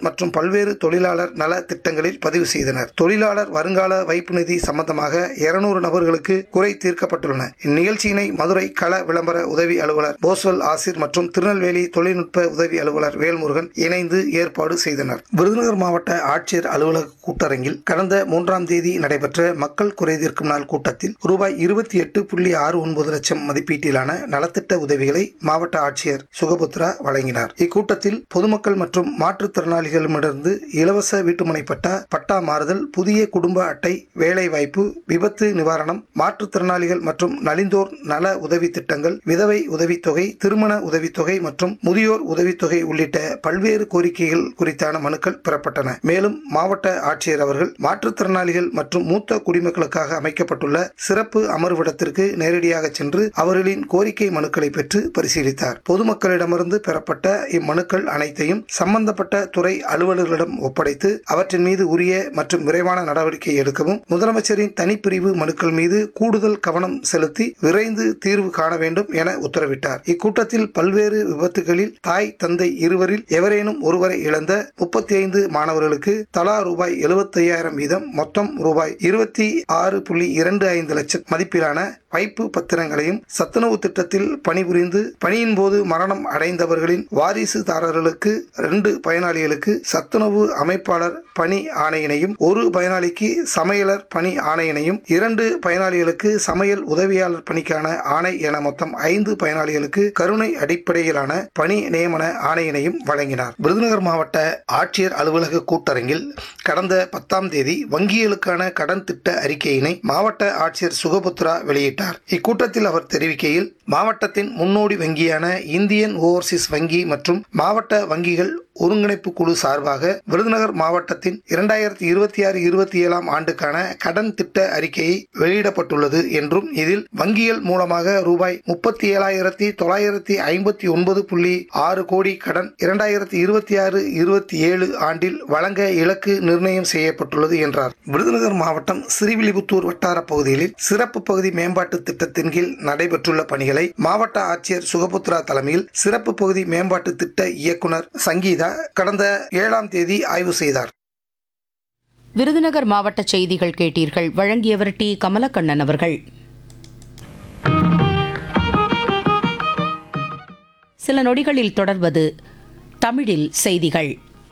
மற்றும் பல்வேறு தொழிலாளர் நல திட்டங்களில் பதிவு செய்தனர் தொழிலாளர் வருங்கால வைப்பு நிதி சம்பந்தமாக இருநூறு நபர்களுக்கு குறை தீர்க்கப்பட்டுள்ளன இந்நிகழ்ச்சியினை மதுரை கள விளம்பர உதவி அலுவலர் போஸ்வல் ஆசிர் மற்றும் திருநெல்வேலி தொழில்நுட்ப உதவி அலுவலர் வேல்முருகன் இணைந்து ஏற்பாடு செய்தனர் விருதுநகர் மாவட்ட ஆட்சியர் அலுவலக கூட்டரங்கில் கடந்த மூன்றாம் தேதி நடைபெற்ற மக்கள் குறை தீர்க்கும் நாள் கூட்டத்தில் ரூபாய் இருபத்தி எட்டு புள்ளி ஆறு ஒன்பது லட்சம் மதிப்பீட்டிலான நலத்திட்ட உதவிகளை மாவட்ட ஆட்சியர் சுகபுத்ரா வழங்கினார் இக்கூட்டத்தில் பொதுமக்கள் மற்றும் மாற்றுத்திறனாளிகளிடமிருந்து இலவச வீட்டுமனை பட்டா பட்டா மாறுதல் புதிய குடும்ப அட்டை வேலை வாய்ப்பு விபத்து நிவாரணம் மாற்றுத்திறனாளிகள் மற்றும் நலிந்தோர் நல உதவி திட்டங்கள் விதவை உதவித்தொகை திருமண உதவித்தொகை மற்றும் முதியோர் உதவித்தொகை உள்ளிட்ட பல்வேறு கோரிக்கைகள் குறித்தான மனுக்கள் பெறப்பட்டன மேலும் மாவட்ட ஆட்சியர் அவர்கள் மாற்றுத்திறனாளிகள் மற்றும் மூத்த குடிமக்களுக்காக அமைக்கப்பட்டுள்ள சிறப்பு அமர்விடத்திற்கு நேரடியாக சென்று அவர்களின் கோரிக்கை மனுக்களை பெற்று பரிசீலித்தார் பொதுமக்களிடமிருந்து பெறப்பட்ட இம்மனுக்கள் அனைத்தையும் சம்பந்தப்பட்ட துறை அலுவலர்களிடம் ஒப்படைத்து அவற்றின் மீது உரிய மற்றும் விரைவான நடவடிக்கை எடுக்கவும் முதலமைச்சரின் தனிப்பிரிவு மனுக்கள் மீது கூடுதல் கவனம் செலுத்தி விரைந்து தீர்வு காண வேண்டும் என உத்தரவிட்டார் இக்கூட்டத்தில் பல்வேறு விபத்துகளில் தாய் தந்தை இருவரில் எவரேனும் ஒருவரை இழந்த முப்பத்தி ஐந்து மாணவர்களுக்கு தலா ரூபாய் எழுபத்தையாயிரம் வீதம் மொத்தம் ரூபாய் இருபத்தி ஆறு புள்ளி இரண்டு ஐந்து லட்சம் மதிப்பிலான வைப்பு பத்திரங்களையும் சத்துணவு திட்டத்தில் பணிபுரிந்து பணியின் போது மரணம் அடைந்தவர்களின் வாரிசுதாரர்களுக்கு ரெண்டு பயனாளிகளுக்கு சத்துணவு அமைப்பாளர் பணி ஆணையினையும் ஒரு பயனாளிக்கு சமையலர் பணி ஆணையினையும் இரண்டு பயனாளிகளுக்கு சமையல் உதவியாளர் பணிக்கான ஆணை என மொத்தம் ஐந்து பயனாளிகளுக்கு கருணை அடிப்படையிலான பணி நியமன ஆணையினையும் வழங்கினார் விருதுநகர் மாவட்ட ஆட்சியர் அலுவலக கூட்டரங்கில் கடந்த பத்தாம் தேதி வங்கிகளுக்கான கடன் திட்ட அறிக்கையினை மாவட்ட ஆட்சியர் சுகபுத்ரா வெளியிட்டார் இக்கூட்டத்தில் அவர் தெரிவிக்கையில் மாவட்டத்தின் முன்னோடி வங்கியான இந்தியன் ஓவர்சீஸ் வங்கி மற்றும் மாவட்ட வங்கிகள் ஒருங்கிணைப்பு குழு சார்பாக விருதுநகர் மாவட்டத்தின் இரண்டாயிரத்தி இருபத்தி ஆறு இருபத்தி ஏழாம் ஆண்டுக்கான கடன் திட்ட அறிக்கையை வெளியிடப்பட்டுள்ளது என்றும் இதில் வங்கிகள் மூலமாக ரூபாய் முப்பத்தி ஏழாயிரத்தி தொள்ளாயிரத்தி ஐம்பத்தி ஒன்பது புள்ளி ஆறு கோடி கடன் இரண்டாயிரத்தி இருபத்தி ஆறு இருபத்தி ஏழு ஆண்டில் வழங்க இலக்கு நிர்ணயம் செய்யப்பட்டுள்ளது என்றார் விருதுநகர் மாவட்டம் ஸ்ரீவில்லிபுத்தூர் வட்டார பகுதிகளில் சிறப்பு பகுதி மேம்பாட்டு திட்டத்தின் கீழ் நடைபெற்றுள்ள பணிகளை மாவட்ட ஆட்சியர் சுகபுத்ரா தலைமையில் சிறப்பு பகுதி மேம்பாட்டு திட்ட இயக்குனர் சங்கீதா கடந்த ஏழாம் தேதி ஆய்வு செய்தார் விருதுநகர் மாவட்ட செய்திகள் கேட்டீர்கள் வழங்கியவர் டி கமலக்கண்ணன் அவர்கள் சில நொடிகளில் தொடர்வது தமிழில் செய்திகள்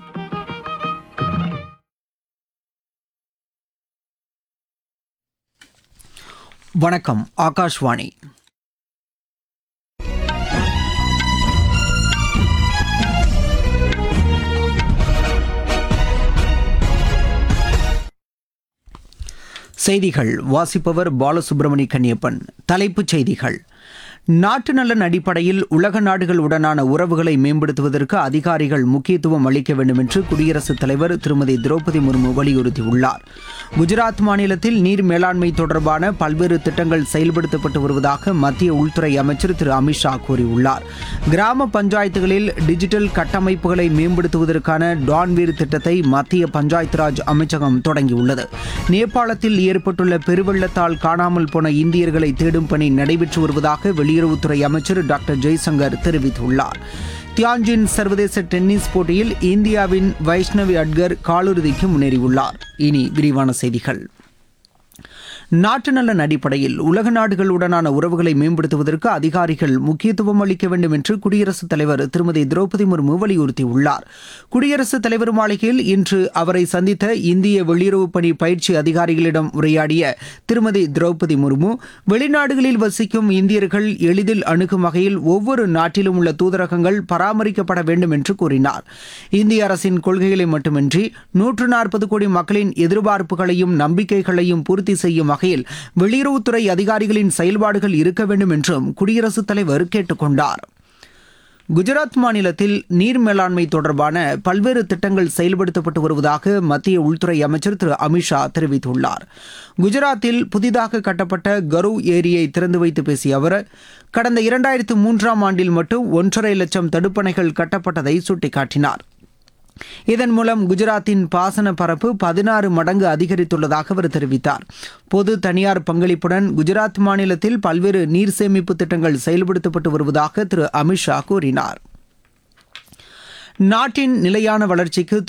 வணக்கம் ஆகாஷ்வாணி செய்திகள் வாசிப்பவர் பாலசுப்ரமணி கன்னியப்பன் தலைப்புச் செய்திகள் நாட்டு நலன் அடிப்படையில் உலக நாடுகளுடனான உறவுகளை மேம்படுத்துவதற்கு அதிகாரிகள் முக்கியத்துவம் அளிக்க வேண்டும் என்று குடியரசுத் தலைவர் திருமதி திரௌபதி முர்மு வலியுறுத்தியுள்ளார் குஜராத் மாநிலத்தில் நீர் மேலாண்மை தொடர்பான பல்வேறு திட்டங்கள் செயல்படுத்தப்பட்டு வருவதாக மத்திய உள்துறை அமைச்சர் திரு அமித்ஷா கூறியுள்ளார் கிராம பஞ்சாயத்துகளில் டிஜிட்டல் கட்டமைப்புகளை மேம்படுத்துவதற்கான டான்வீர் திட்டத்தை மத்திய பஞ்சாயத்து ராஜ் அமைச்சகம் தொடங்கியுள்ளது நேபாளத்தில் ஏற்பட்டுள்ள பெருவெள்ளத்தால் காணாமல் போன இந்தியர்களை தேடும் பணி நடைபெற்று வருவதாக வெளியுறவுத்துறை அமைச்சர் டாக்டர் ஜெய்சங்கர் தெரிவித்துள்ளார் தியான்ஜின் சர்வதேச டென்னிஸ் போட்டியில் இந்தியாவின் வைஷ்ணவி அட்கர் காலிறுதிக்கு முன்னேறியுள்ளார் இனி விரிவான செய்திகள் நாட்டு நலன் அடிப்படையில் உலக நாடுகளுடனான உறவுகளை மேம்படுத்துவதற்கு அதிகாரிகள் முக்கியத்துவம் அளிக்க வேண்டும் என்று குடியரசுத் தலைவர் திருமதி திரௌபதி முர்மு வலியுறுத்தியுள்ளார் குடியரசுத் தலைவர் மாளிகையில் இன்று அவரை சந்தித்த இந்திய வெளியுறவு பணி பயிற்சி அதிகாரிகளிடம் உரையாடிய திருமதி திரௌபதி முர்மு வெளிநாடுகளில் வசிக்கும் இந்தியர்கள் எளிதில் அணுகும் வகையில் ஒவ்வொரு நாட்டிலும் உள்ள தூதரகங்கள் பராமரிக்கப்பட வேண்டும் என்று கூறினார் இந்திய அரசின் கொள்கைகளை மட்டுமின்றி நூற்று நாற்பது கோடி மக்களின் எதிர்பார்ப்புகளையும் நம்பிக்கைகளையும் பூர்த்தி செய்யும் வகையில் வெளியுறவுத்துறை அதிகாரிகளின் செயல்பாடுகள் இருக்க வேண்டும் என்றும் குடியரசுத் தலைவர் கேட்டுக்கொண்டார் குஜராத் மாநிலத்தில் நீர் மேலாண்மை தொடர்பான பல்வேறு திட்டங்கள் செயல்படுத்தப்பட்டு வருவதாக மத்திய உள்துறை அமைச்சர் திரு அமித்ஷா தெரிவித்துள்ளார் குஜராத்தில் புதிதாக கட்டப்பட்ட கரு ஏரியை திறந்து வைத்து பேசிய அவர் கடந்த இரண்டாயிரத்து மூன்றாம் ஆண்டில் மட்டும் ஒன்றரை லட்சம் தடுப்பணைகள் கட்டப்பட்டதை சுட்டிக்காட்டினார் இதன் மூலம் குஜராத்தின் பாசன பரப்பு பதினாறு மடங்கு அதிகரித்துள்ளதாக அவர் தெரிவித்தார் பொது தனியார் பங்களிப்புடன் குஜராத் மாநிலத்தில் பல்வேறு நீர் சேமிப்பு திட்டங்கள் செயல்படுத்தப்பட்டு வருவதாக திரு அமித்ஷா கூறினார் நாட்டின் நிலையான வளர்ச்சிக்கு